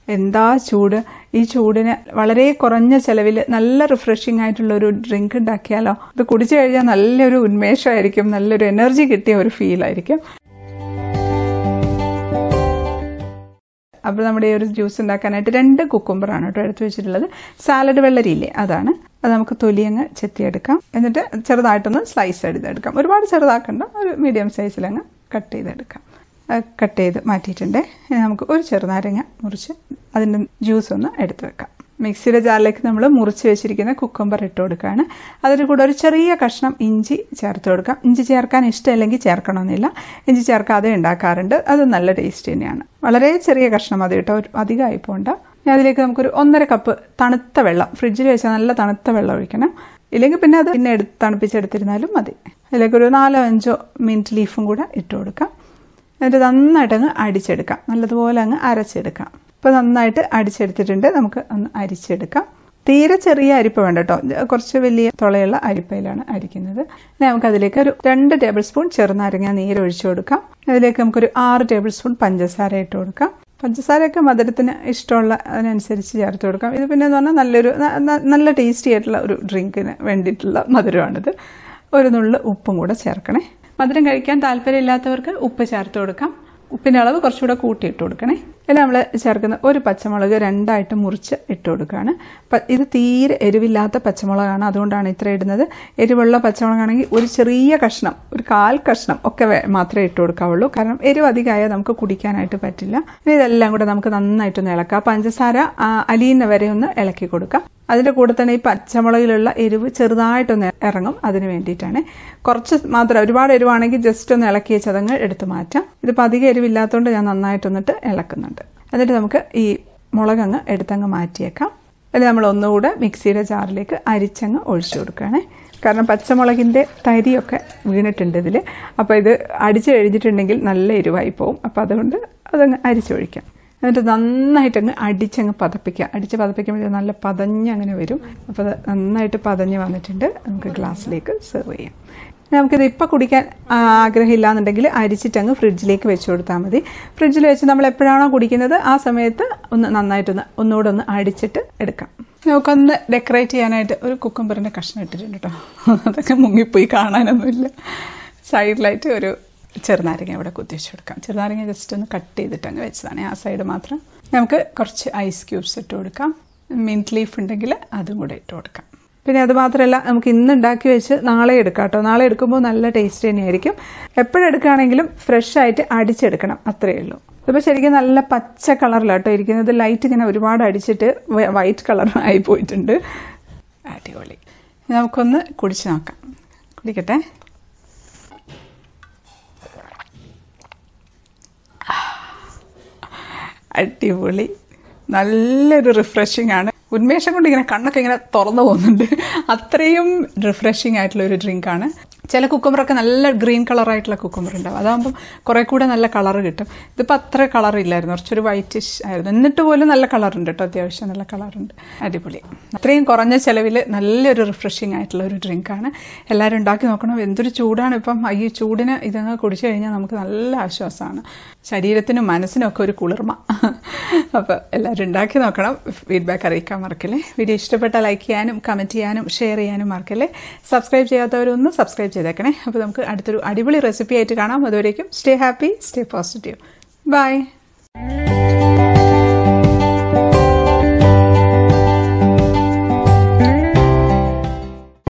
എന്താ ചൂട് ഈ ചൂടിന് വളരെ കുറഞ്ഞ ചെലവിൽ നല്ല റിഫ്രഷിംഗ് ആയിട്ടുള്ള ഒരു ഡ്രിങ്ക് ഉണ്ടാക്കിയാലോ ഇത് കുടിച്ചു കഴിഞ്ഞാൽ നല്ലൊരു ഉന്മേഷമായിരിക്കും നല്ലൊരു എനർജി കിട്ടിയ ഒരു ഫീൽ ആയിരിക്കും അപ്പോൾ നമ്മുടെ ഈ ഒരു ജ്യൂസ് ഉണ്ടാക്കാനായിട്ട് രണ്ട് കുക്കുംബറാണ് കേട്ടോ എടുത്തു വെച്ചിട്ടുള്ളത് സാലഡ് വെള്ളരിയില്ലേ അതാണ് അത് നമുക്ക് തൊലിയങ്ങ് ചെത്തിയെടുക്കാം എന്നിട്ട് ചെറുതായിട്ടൊന്ന് സ്ലൈസ് ചെയ്തെടുക്കാം ഒരുപാട് ചെറുതാക്കണ്ട ഒരു മീഡിയം സൈസിലങ്ങ് കട്ട് ചെയ്തെടുക്കാം കട്ട് ചെയ്ത് മാറ്റിയിട്ടുണ്ട് ഇനി നമുക്ക് ഒരു ചെറുനാരങ്ങ മുറിച്ച് അതിൻ്റെ ജ്യൂസ് ഒന്ന് എടുത്ത് വെക്കാം മിക്സിയുടെ ജാറിലേക്ക് നമ്മൾ മുറിച്ച് വെച്ചിരിക്കുന്ന കുക്കമ്പർ ഇട്ട് കൊടുക്കുകയാണ് അതിന് കൂടെ ഒരു ചെറിയ കഷ്ണം ഇഞ്ചി ചേർത്ത് കൊടുക്കാം ഇഞ്ചി ചേർക്കാൻ ഇഷ്ടമില്ലെങ്കിൽ ചേർക്കണമെന്നില്ല ഇഞ്ചി ചേർക്കാതെ ഉണ്ടാക്കാറുണ്ട് അത് നല്ല ടേസ്റ്റ് തന്നെയാണ് വളരെ ചെറിയ കഷ്ണം മതി കേട്ടോ അധികമായി പോണ്ട ഇനി അതിലേക്ക് നമുക്കൊരു ഒന്നര കപ്പ് തണുത്ത വെള്ളം ഫ്രിഡ്ജിൽ വെച്ചാൽ നല്ല തണുത്ത വെള്ളം ഒഴിക്കണം ഇല്ലെങ്കിൽ പിന്നെ അത് പിന്നെ എടുത്ത് തണുപ്പിച്ചെടുത്തിരുന്നാലും മതി അതിലേക്കൊരു നാലോ അഞ്ചോ മിനിറ്റ് ലീഫും കൂടെ ഇട്ട് കൊടുക്കാം എന്നിട്ട് നന്നായിട്ട് അങ്ങ് അടിച്ചെടുക്കാം നല്ലതുപോലെ അങ്ങ് അരച്ചെടുക്കാം ഇപ്പോൾ നന്നായിട്ട് അടിച്ചെടുത്തിട്ടുണ്ട് നമുക്ക് ഒന്ന് അരിച്ചെടുക്കാം തീരെ ചെറിയ അരിപ്പ വേണ്ട കേട്ടോ കുറച്ച് വലിയ തുളയുള്ള അരിപ്പയിലാണ് അരിക്കുന്നത് ഇനി നമുക്ക് അതിലേക്ക് ഒരു രണ്ട് ടേബിൾ സ്പൂൺ ചെറുനാരങ്ങ നീര് ഒഴിച്ചു കൊടുക്കാം അതിലേക്ക് നമുക്കൊരു ആറ് ടേബിൾ സ്പൂൺ പഞ്ചസാര ഇട്ട് കൊടുക്കാം പഞ്ചസാരയൊക്കെ മധുരത്തിന് ഇഷ്ടമുള്ള അതിനനുസരിച്ച് ചേർത്ത് കൊടുക്കാം ഇത് പിന്നെ എന്ന് പറഞ്ഞാൽ നല്ലൊരു നല്ല ടേസ്റ്റി ആയിട്ടുള്ള ഒരു ഡ്രിങ്കിന് വേണ്ടിയിട്ടുള്ള മധുരമാണിത് ഒരു നുള്ളു ഉപ്പും കൂടെ ചേർക്കണേ മധുരം കഴിക്കാൻ താല്പര്യമില്ലാത്തവർക്ക് ഉപ്പ് ചേർത്ത് കൊടുക്കാം ഉപ്പിൻ്റെ അളവ് കുറച്ചുകൂടെ കൂട്ടി ഇട്ട് കൊടുക്കണേ ഇതിൽ നമ്മൾ ചേർക്കുന്ന ഒരു പച്ചമുളക് രണ്ടായിട്ട് മുറിച്ച് ഇട്ട് കൊടുക്കുകയാണ് ഇത് തീരെ എരിവില്ലാത്ത പച്ചമുളകാണ് അതുകൊണ്ടാണ് ഇത്ര ഇടുന്നത് എരിവുള്ള പച്ചമുളകാണെങ്കിൽ ഒരു ചെറിയ കഷ്ണം ഒരു കാൽ കഷ്ണം ഒക്കെ മാത്രമേ ഇട്ട് കൊടുക്കാവുള്ളൂ കാരണം എരിവ് അധികമായാൽ നമുക്ക് കുടിക്കാനായിട്ട് പറ്റില്ല ഇനി ഇതെല്ലാം കൂടെ നമുക്ക് നന്നായിട്ടൊന്ന് ഇളക്കാം പഞ്ചസാര അലിയുന്ന വരെ ഒന്ന് ഇളക്കി കൊടുക്കാം അതിൻ്റെ കൂടെ തന്നെ ഈ പച്ചമുളകിലുള്ള എരിവ് ചെറുതായിട്ടൊന്ന് ഇറങ്ങും അതിന് വേണ്ടിയിട്ടാണ് കുറച്ച് മാത്രം ഒരുപാട് എരിവാണെങ്കിൽ ജസ്റ്റ് ഒന്ന് ഇളക്കി വെച്ചതങ്ങ് എടുത്ത് മാറ്റാം ഇതിപ്പോൾ അധികം എരിവില്ലാത്തതുകൊണ്ട് ഞാൻ നന്നായിട്ടൊന്നിട്ട് ഇളക്കുന്നുണ്ട് എന്നിട്ട് നമുക്ക് ഈ മുളകങ്ങ് എടുത്തങ്ങ് മാറ്റിയേക്കാം അതിൽ നമ്മൾ ഒന്നുകൂടെ മിക്സിയുടെ ജാറിലേക്ക് അരിച്ചങ്ങ് ഒഴിച്ചു കൊടുക്കുകയാണ് കാരണം പച്ചമുളകിൻ്റെ തരിയൊക്കെ വീണിട്ടുണ്ട് ഇതിൽ അപ്പോൾ ഇത് അടിച്ചു കഴിഞ്ഞിട്ടുണ്ടെങ്കിൽ നല്ല എരിവായി പോവും അപ്പോൾ അതുകൊണ്ട് അതങ്ങ് അരിച്ചൊഴിക്കാം എന്നിട്ട് നന്നായിട്ടങ്ങ് അടിച്ചങ്ങ് പതപ്പിക്കുക അടിച്ച് പതപ്പിക്കുമ്പോൾ നല്ല പതഞ്ഞ് അങ്ങനെ വരും അപ്പോൾ അത് നന്നായിട്ട് പതഞ്ഞ് വന്നിട്ടുണ്ട് നമുക്ക് ഗ്ലാസ്സിലേക്ക് സെർവ് ചെയ്യാം നമുക്കിത് ഇപ്പം കുടിക്കാൻ ആഗ്രഹമില്ല എന്നുണ്ടെങ്കിൽ അരിച്ചിട്ടങ്ങ് ഫ്രിഡ്ജിലേക്ക് വെച്ച് കൊടുത്താൽ മതി ഫ്രിഡ്ജിൽ വെച്ച് നമ്മൾ എപ്പോഴാണോ കുടിക്കുന്നത് ആ സമയത്ത് ഒന്ന് നന്നായിട്ടൊന്ന് ഒന്നുകൂടെ ഒന്ന് അടിച്ചിട്ട് എടുക്കാം നമുക്കൊന്ന് ഡെക്കറേറ്റ് ചെയ്യാനായിട്ട് ഒരു കുക്കമ്പറിൻ്റെ കഷ്ണം ഇട്ടിട്ടുണ്ട് കേട്ടോ അതൊക്കെ മുങ്ങിപ്പോയി കാണാനൊന്നുമില്ല സൈഡിലായിട്ട് ഒരു ചെറുനാരങ്ങ ഇവിടെ കുത്തി വെച്ച് കൊടുക്കാം ചെറുനാരങ്ങ ജസ്റ്റ് ഒന്ന് കട്ട് ചെയ്തിട്ട് അങ്ങ് വെച്ചതാണ് ആ സൈഡ് മാത്രം നമുക്ക് കുറച്ച് ഐസ് ക്യൂബ്സ് ഇട്ട് കൊടുക്കാം മിൻറ്റ് ലീഫ് ഉണ്ടെങ്കിൽ അതും കൂടെ ഇട്ട് കൊടുക്കാം പിന്നെ അത് മാത്രമല്ല നമുക്ക് ഇന്ന് ഉണ്ടാക്കി വെച്ച് നാളെ എടുക്കാം കേട്ടോ നാളെ എടുക്കുമ്പോൾ നല്ല ടേസ്റ്റ് തന്നെയായിരിക്കും എപ്പോഴെടുക്കുകയാണെങ്കിലും ഫ്രഷ് ആയിട്ട് അടിച്ചെടുക്കണം അത്രയേ ഉള്ളൂ ഇതിപ്പോൾ ശരിക്കും നല്ല പച്ച കളറിലാട്ടോ ഇരിക്കുന്നത് ലൈറ്റ് ഇങ്ങനെ ഒരുപാട് അടിച്ചിട്ട് വൈറ്റ് കളർ ആയി പോയിട്ടുണ്ട് അടിപൊളി നമുക്കൊന്ന് കുടിച്ച് നോക്കാം കുടിക്കട്ടെ അടിപൊളി നല്ലൊരു റിഫ്രഷിംഗ് ആണ് ഉന്മേഷം കൊണ്ട് ഇങ്ങനെ കണ്ണൊക്കെ ഇങ്ങനെ തുറന്നു പോകുന്നുണ്ട് അത്രയും റിഫ്രഷിംഗ് ആയിട്ടുള്ള ഒരു ഡ്രിങ്കാണ് ചില കുക്കുമ്പറൊക്കെ നല്ല ഗ്രീൻ കളറായിട്ടുള്ള കുക്കുമ്പർ ഉണ്ടാവും അതാകുമ്പം കുറെ കൂടെ നല്ല കളർ കിട്ടും ഇതിപ്പോൾ അത്ര കളർ ഇല്ലായിരുന്നു കുറച്ചൊരു വൈറ്റിഷ് ആയിരുന്നു എന്നിട്ട് പോലും നല്ല കളറുണ്ട് കേട്ടോ അത്യാവശ്യം നല്ല കളറുണ്ട് അടിപൊളി അത്രയും കുറഞ്ഞ ചിലവിൽ നല്ലൊരു റിഫ്രഷിംഗ് ആയിട്ടുള്ള ഒരു ഡ്രിങ്കാണ് എല്ലാവരും ഉണ്ടാക്കി നോക്കണം എന്തൊരു ചൂടാണ് ഇപ്പം ഈ ചൂടിന് ഇതങ്ങ് കുടിച്ചു കഴിഞ്ഞാൽ നമുക്ക് നല്ല ആശ്വാസമാണ് ശരീരത്തിനും മനസ്സിനും ഒക്കെ ഒരു കുളിർമ അപ്പോൾ എല്ലാവരും ഉണ്ടാക്കി നോക്കണം ഫീഡ്ബാക്ക് അറിയിക്കാൻ മറക്കല്ലേ വീഡിയോ ഇഷ്ടപ്പെട്ടാൽ ലൈക്ക് ചെയ്യാനും കമൻറ്റ് ചെയ്യാനും ഷെയർ ചെയ്യാനും മറക്കല്ലേ സബ്സ്ക്രൈബ് ചെയ്യാത്തവരൊന്ന് സബ്സ്ക്രൈബ് ചെയ്തേക്കണേ അപ്പോൾ നമുക്ക് അടുത്തൊരു അടിപൊളി റെസിപ്പി ആയിട്ട് കാണാം അതുവരേക്കും stay happy stay positive by